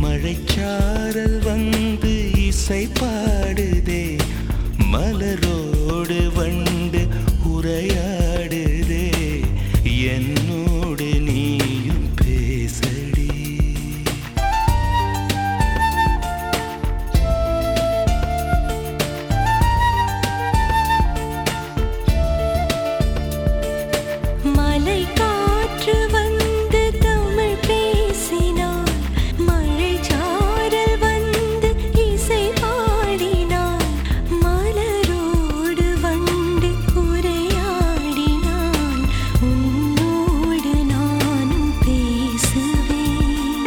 மழைச்சாரல் வந்து இசை பாடுதே மலரோடு வண்டு உரையாடுதே என்னோடு நீயும் பேசடி மலை காற்று வந்து தமிழ் பேசினான் மழை சாரல் வந்து இசை பாடினான் மலரோடு வண்டு உரையாடினான் உன்னோடு நானும் பேசுவேன்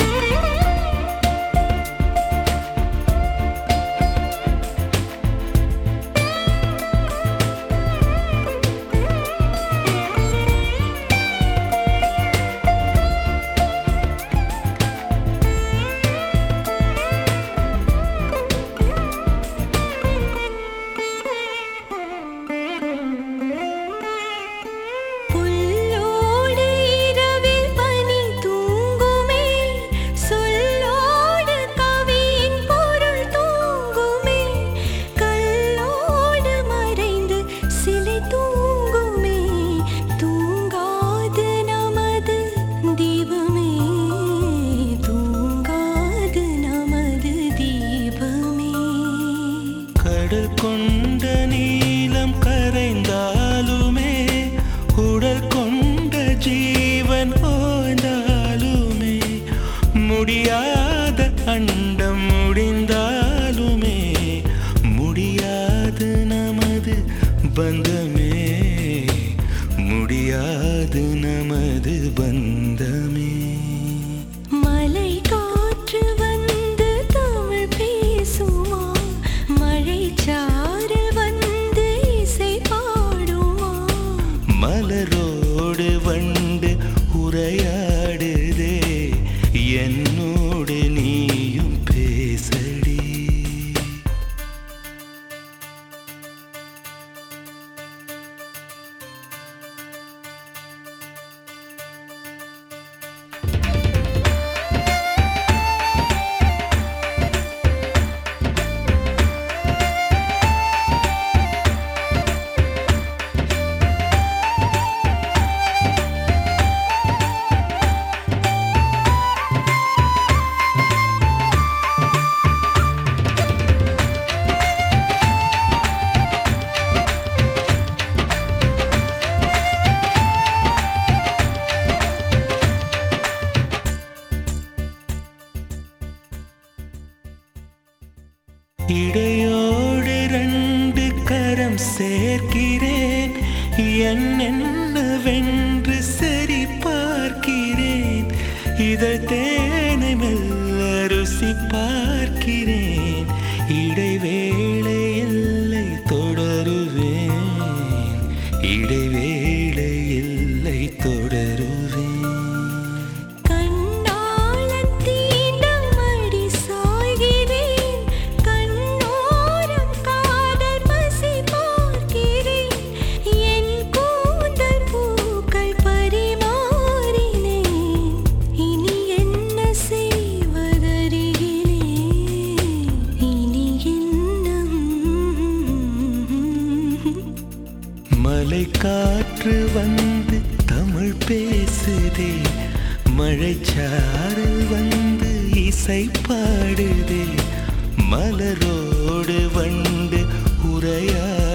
புல்லோடு இரவில் பனி தூங்குமே சொல்லோடு கவியின் பொருள் தூங்குமே கல்லோடு மறைந்து சிலை தூங்குமே தூங்காது நமது தீபமே தூங்காது நமது தீபமே கடல் கொண்ட நீலம் கரைந்தாலுமே உடல் கொண்ட ஜீவன் ஓய்ந்தாலுமே முடியாத அண்டம் முடிந்தாலுமே முடியாது நமது பந்தமே முடியாது நமது பந்தமே மலை காற்று வந்து தமிழ் பேசுமா மழை சாரல் வந்து இசை பாடுமா மலரோடு வண்டு உரையாடுதே என்னோடு நீயும் பேசடி இடையோடு ரெண்டு கரம் சேர்க்கிறேன் என்னென்னவென்று சரி பார்க்கிறேன் இதழ் தேனை மெல்ல ருசி பார்க்கிறேன் இடைவேளை எல்லை தொடருவேன் இடைவேளை எல்லை தொடருவேன் கண்ணாளன் தீண்டும் அடி சாய்கிறேன் கண்ணோரம் காதல் பசி பார்க்கிறேன் என் கூந்தல் பூக்கள் பரிமாறினேன் இனி என்ன செய்வதறிகிறேன் இனி என்ன மலை காற்று வந்து தமிழ் பேசுதே மழைச்சாரல் வந்து இசை பாடுதே மலரோடு வண்டு உரையா